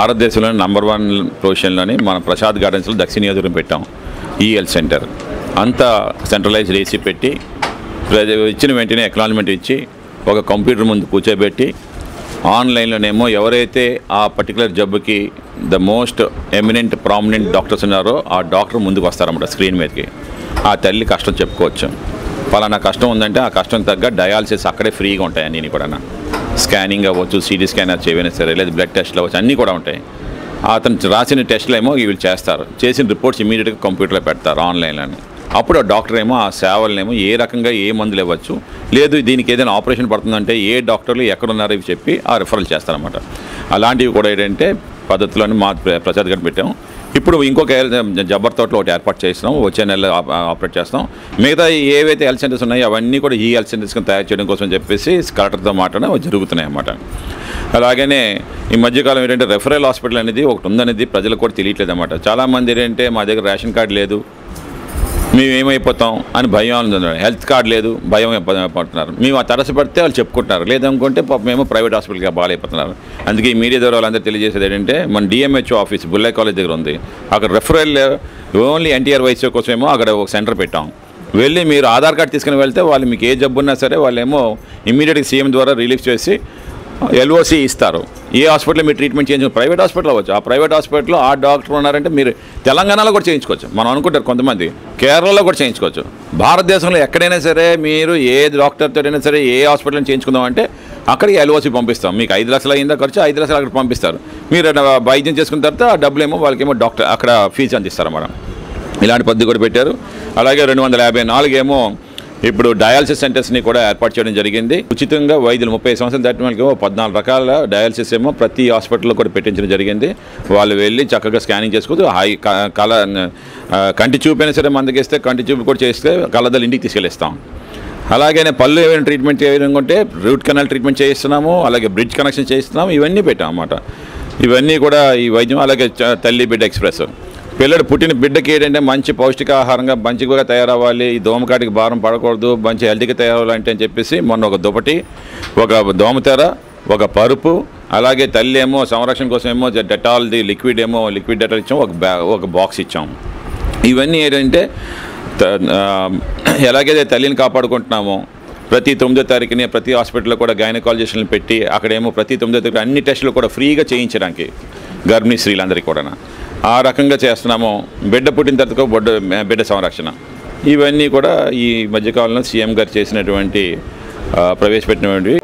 భారతదేశంలోని number one పొజిషన్లోని మన ప్రసాద్ గార్డెన్స్లో దక్షిణ నియోజకవర్గం పెట్టాం ఈ హెల్త్ సెంటర్ అంతా సెంట్రలైజ్డ్ ఏసీ పెట్టి ప్రజ- ఇచ్చిన వెంటనే ఎక్నాలజ్మెంట్ ఇచ్చి ఒక కంప్యూటర్ ముందు కూర్చోబెట్టి ఆన్లైన్లోనేమో ఎవరైతే ఆ పర్టికులర్ జబ్బుకి the most eminent prominent doctors ఉన్నారో ఆ డాక్టర్ ముందుకు వస్తారన్నమాట స్క్రీన్ మీదకి ఆ తల్లి కష్టం చెప్పుకోవచ్చు పలానా కష్టం ఉందంటే ఆ కష్టం తగ్గ డయాలసిస్ అక్కడే ఫ్రీగా ఉంటాయి అన్నీ కూడా స్కానింగ్ అవ్వచ్చు సిటీ స్కాన్ చేయమైనా సరే లేదా బ్లడ్ టెస్ట్లు అవ్వచ్చు అన్నీ కూడా ఉంటాయి అతను రాసిన టెస్ట్లు ఏమో వీళ్ళు చేస్తారు చేసిన రిపోర్ట్స్ ఇమీడియట్గా కంప్యూటర్లో పెడతారు ఆన్లైన్లోనే అప్పుడు ఆ డాక్టర్ ఏమో ఆ సేవలనేమో ఏ రకంగా ఏ మందులు ఇవ్వచ్చు లేదు దీనికి ఏదైనా ఆపరేషన్ పడుతుందంటే ఏ డాక్టర్లు ఎక్కడున్నారో ఇవి చెప్పి ఆ రిఫరల్ చేస్తారన్నమాట అలాంటివి కూడా ఏంటంటే పద్ధతులను మా ప్ర- ప్రసాద్ గారు పెట్టాము ఇప్పుడు ఇంకొక హెల్త్ జబ్బర్ తోటలో ఒకటి ఏర్పాటు చేస్తున్నాం వచ్చే నెల ఆప- ఆపరేట్ చేస్తాం మిగతా ఏవైతే హెల్త్ సెంటర్స్ ఉన్నాయో అవన్నీ కూడా ఈ హెల్త్ సెంటర్స్ తయారు చేయడం కోసం చెప్పేసి కలెక్టర్తో మాట్లాడడం జరుగుతున్నాయి అన్నమాట అలాగనే ఈ మధ్యకాలం ఏంటంటే రెఫరల్ హాస్పిటల్ అనేది ఒకటి ఉందనేది ప్రజలకు కూడా తెలియట్లేదు అనమాట చాలామంది ఏంటంటే మా దగ్గర రేషన్ కార్డు లేదు మేము ఏమైపోతాం అని భయం ఉంది హెల్త్ కార్డు లేదు భయం పడుతున్నారు మేము ఆ తరసు పడితే వాళ్ళు చెప్పుకుంటున్నారు లేదనుకుంటే పాపం మేము ప్రైవేట్ హాస్పిటల్కి బాగాలైపోతున్నారు అందుకే ఈ మీడియా ద్వారా వాళ్ళందరూ తెలియజేసేది ఏంటంటే మన డిఎంహెచ్ఓ ఆఫీస్ బుల్లై కాలేజ్ దగ్గర ఉంది అక్కడ రెఫరల్ ఓన్లీ ఎన్టీఆర్ వైసీ కోసమేమో అక్కడ ఒక సెంటర్ పెట్టాం వెళ్ళి మీరు ఆధార్ కార్డు తీసుకుని వెళ్తే వాళ్ళు మీకు ఏ జబ్బు ఉన్నా సరే వాళ్ళేమో ఇమీడియట్గా సీఎం ద్వారా రిలీఫ్ చేసి ఎల్ఓసి ఇస్తారు ఏ హాస్పిటల్లో మీరు ట్రీట్మెంట్ చేయించు ప్రైవేట్ హాస్పిటల్ అవ్వచ్చు ఆ ప్రైవేట్ హాస్పిటల్లో ఆ డాక్టర్ ఉన్నారంటే మీరు తెలంగాణలో కూడా చేయించుకోవచ్చు మనం అనుకుంటారు కొంతమంది కేరళలో కూడా చేయించుకోవచ్చు భారతదేశంలో ఎక్కడైనా సరే మీరు ఏ డాక్టర్తో అయినా సరే ఏ హాస్పిటల్ చేయించుకుందాం అంటే అక్కడికి ఎల్ఓసి పంపిస్తాం మీకు ఐదు లక్షలు అయిందా ఖర్చు ఐదు లక్షలు అక్కడ పంపిస్తారు మీరు ఆ వైద్యం చేసుకున్న తర్వాత ఆ డబ్బులు ఏమో వాళ్ళకేమో డాక్టర్ అక్కడ ఫీజు అందిస్తారు మేడం ఇలాంటి పద్ధతి కూడా పెట్టారు అలాగే రెండు వందల యాభై నాలుగేమో ఇప్పుడు డయాలసిస్ సెంటర్స్ని కూడా ఏర్పాటు చేయడం జరిగింది ఉచితంగా వైద్యులు ముప్పై సంవత్సరాలు దాటిన వాళ్ళకి ఏమో పద్నాలుగు రకాల డయాలసిస్ ఏమో ప్రతి హాస్పిటల్లో కూడా పెట్టించడం జరిగింది వాళ్ళు వెళ్ళి చక్కగా స్కానింగ్ చేసుకోవచ్చు హై క- కళ ఆ, కంటి చూపు అయినా సరే మందకిస్తే కంటి చూపు కూడా చేస్తే కళ్ళదలు ఇంటికి తీసుకెళ్ళిస్తాం అలాగే పళ్ళు ఏమైనా ట్రీట్మెంట్ చేయాలనుకుంటే రూట్ కెనాల్ ట్రీట్మెంట్ చేయిస్తున్నాము అలాగే బ్రిడ్జ్ కనెక్షన్ చేయిస్తున్నాము ఇవన్నీ పెట్టాం అన్నమాట ఇవన్నీ కూడా ఈ వైద్యం అలాగే చ- తల్లి బిడ్డ ఎక్స్ప్రెస్ పిల్లడు పుట్టిన బిడ్డకి ఏంటంటే మంచి పౌష్టికాహారంగా మంచిగా తయారవ్వాలి ఈ దోమకాటికి భారం పడకూడదు మంచి హెల్తీగా తయారవ్వాలంటే అని చెప్పేసి మొన్న ఒక దుపటి ఒక దోమతెర ఒక పరుపు అలాగే తల్లి ఏమో సంరక్షణ కోసం ఏమో డెటాల్ది లిక్విడ్ ఏమో లిక్విడ్ డెటాల్ ఇచ్చాం ఒక బ్యా ఒక బాక్స్ ఇచ్చాం ఇవన్నీ ఏంటంటే త- ఆ, ఎలాగైతే తల్లిని కాపాడుకుంటున్నామో ప్రతి తొమ్మిదో తారీఖుని ప్రతి హాస్పిటల్లో కూడా గైనకాలజిస్టులను పెట్టి అక్కడేమో ప్రతి తొమ్మిదో తారీఖు అన్ని టెస్టులు కూడా ఫ్రీగా చేయించడానికి గర్భిణీ స్త్రీలందరికీ కూడా ఆ రకంగా చేస్తున్నాము బిడ్డ పుట్టిన తర్వాత బొడ్డ బిడ్డ సంరక్షణ ఇవన్నీ కూడా ఈ మధ్యకాలంలో సీఎం గారు చేసినటువంటి ఆ, ప్రవేశపెట్టినటువంటి